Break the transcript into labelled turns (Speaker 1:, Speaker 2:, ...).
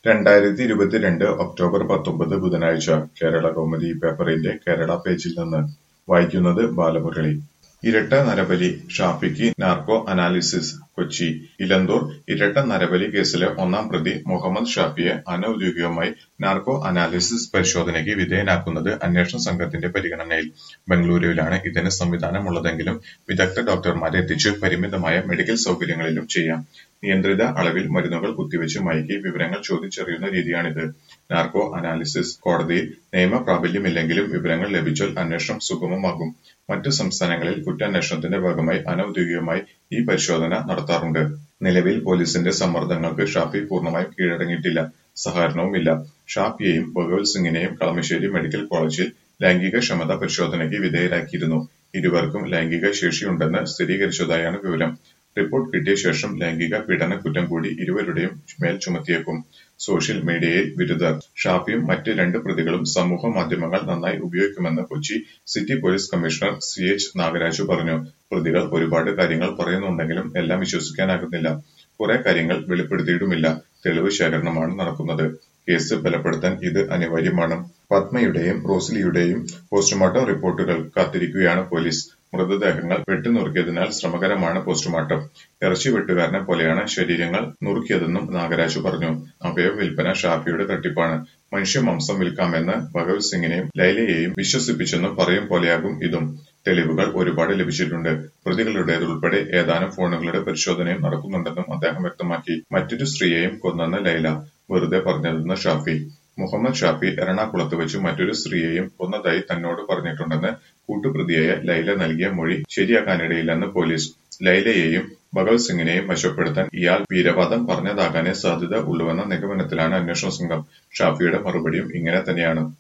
Speaker 1: രണ്ടായിരത്തി ഇരുപത്തിരണ്ട് ഒക്ടോബർ പത്തൊമ്പത് ബുധനാഴ്ച കേരള കൗമുദി പേപ്പറിന്റെ കേരള പേജിൽ നിന്ന് വായിക്കുന്നത് ബാലമുരളി ഇരട്ട നരബലി ഷാഫിക്ക് നാർക്കോ അനാലിസിസ് കൊച്ചി ഇലന്തൂർ ഇരട്ട നരബലി കേസിലെ ഒന്നാം പ്രതി മുഹമ്മദ് ഷാഫിയെ അനൌദ്യോഗികമായി നാർക്കോ അനാലിസിസ് പരിശോധനയ്ക്ക് വിധേയനാക്കുന്നത് അന്വേഷണ സംഘത്തിന്റെ പരിഗണനയിൽ ബംഗളൂരുവിലാണ് ഇതിന് സംവിധാനമുള്ളതെങ്കിലും വിദഗ്ധ ഡോക്ടർമാരെ എത്തിച്ച് പരിമിതമായ മെഡിക്കൽ സൗകര്യങ്ങളിലും ചെയ്യാം നിയന്ത്രിത അളവിൽ മരുന്നുകൾ കുത്തിവെച്ച് മയക്കി വിവരങ്ങൾ ചോദിച്ചറിയുന്ന രീതിയാണിത് നാർക്കോ അനാലിസിസ് കോടതിയിൽ നിയമപ്രാബല്യമില്ലെങ്കിലും വിവരങ്ങൾ ലഭിച്ചാൽ അന്വേഷണം സുഗമമാകും മറ്റു സംസ്ഥാനങ്ങളിൽ കുറ്റാന്വേഷണത്തിന്റെ ഭാഗമായി അനൌദ്യോഗികമായി ഈ പരിശോധന നടത്താറുണ്ട് നിലവിൽ പോലീസിന്റെ സമ്മർദ്ദങ്ങൾക്ക് ഷാഫി പൂർണ്ണമായും കീഴടങ്ങിയിട്ടില്ല സഹകരണവുമില്ല ഷാഫിയെയും ഭഗവത് സിംഗിനെയും കളമശ്ശേരി മെഡിക്കൽ കോളേജിൽ ലൈംഗിക ക്ഷമത പരിശോധനയ്ക്ക് വിധേയരാക്കിയിരുന്നു ഇരുവർക്കും ലൈംഗിക ശേഷിയുണ്ടെന്ന് സ്ഥിരീകരിച്ചതായാണ് വിവരം റിപ്പോർട്ട് കിട്ടിയ ശേഷം ലൈംഗിക പീഡന കുറ്റം കൂടി ഇരുവരുടെയും മേൽ ചുമത്തിയേക്കും സോഷ്യൽ മീഡിയയിൽ വിരുദ്ധർ ഷാഫിയും മറ്റ് രണ്ട് പ്രതികളും സമൂഹ മാധ്യമങ്ങൾ നന്നായി ഉപയോഗിക്കുമെന്ന് Kochi city police commissioner C H Nagaraju പറഞ്ഞു പ്രതികൾ ഒരുപാട് കാര്യങ്ങൾ പറയുന്നുണ്ടെങ്കിലും എല്ലാം വിശ്വസിക്കാനാകുന്നില്ല കുറെ കാര്യങ്ങൾ വെളിപ്പെടുത്തിയിട്ടുമില്ല തെളിവ് ശേഖരണമാണ് നടക്കുന്നത് കേസ് ബലപ്പെടുത്താൻ ഇത് അനിവാര്യമാണ് പത്മയുടെയും റോസ്ലിയുടെയും പോസ്റ്റ്മോർട്ടം റിപ്പോർട്ടുകൾ കാത്തിരിക്കുകയാണ് പോലീസ് മൃതദേഹങ്ങൾ വെട്ടിനുറുക്കിയതിനാൽ ശ്രമകരമാണ് പോസ്റ്റ്മോർട്ടം ഇറച്ചി വെട്ടുകാരനെ പോലെയാണ് ശരീരങ്ങൾ നുറുക്കിയതെന്നും നാഗരാജു പറഞ്ഞു അവയവ വിൽപ്പന ഷാഫിയുടെ തട്ടിപ്പാണ് മനുഷ്യമാംസം വിൽക്കാമെന്ന് ഭഗവത് സിംഗിനെയും ലൈലയെയും വിശ്വസിപ്പിച്ചെന്നും പറയും പോലെയാകും ഇതും തെളിവുകൾ ഒരുപാട് ലഭിച്ചിട്ടുണ്ട് പ്രതികളുടേതുൾപ്പെടെ ഏതാനും ഫോണുകളുടെ പരിശോധനയും നടക്കുന്നുണ്ടെന്നും അദ്ദേഹം വ്യക്തമാക്കി മറ്റൊരു സ്ത്രീയെയും കൊന്നെന്ന് ലൈല വെറുതെ പറഞ്ഞതെന്ന് ഷാഫി മുഹമ്മദ് ഷാഫി എറണാകുളത്ത് വെച്ച് മറ്റൊരു സ്ത്രീയെയും കൊന്നതായി തന്നോട് പറഞ്ഞിട്ടുണ്ടെന്ന് കൂട്ടുപ്രതിയായ ലൈല നൽകിയ മൊഴി ശരിയാക്കാനിടയില്ലെന്ന് പോലീസ് ലൈലയെയും ഭഗവത് സിംഗിനെയും വശപ്പെടുത്താൻ ഇയാൾ വീരവാദം പറഞ്ഞതാകാനേ സാധ്യത ഉള്ളുവെന്ന നിഗമനത്തിലാണ് അന്വേഷണ സംഘം ഷാഫിയുടെ മറുപടിയും ഇങ്ങനെ തന്നെയാണ്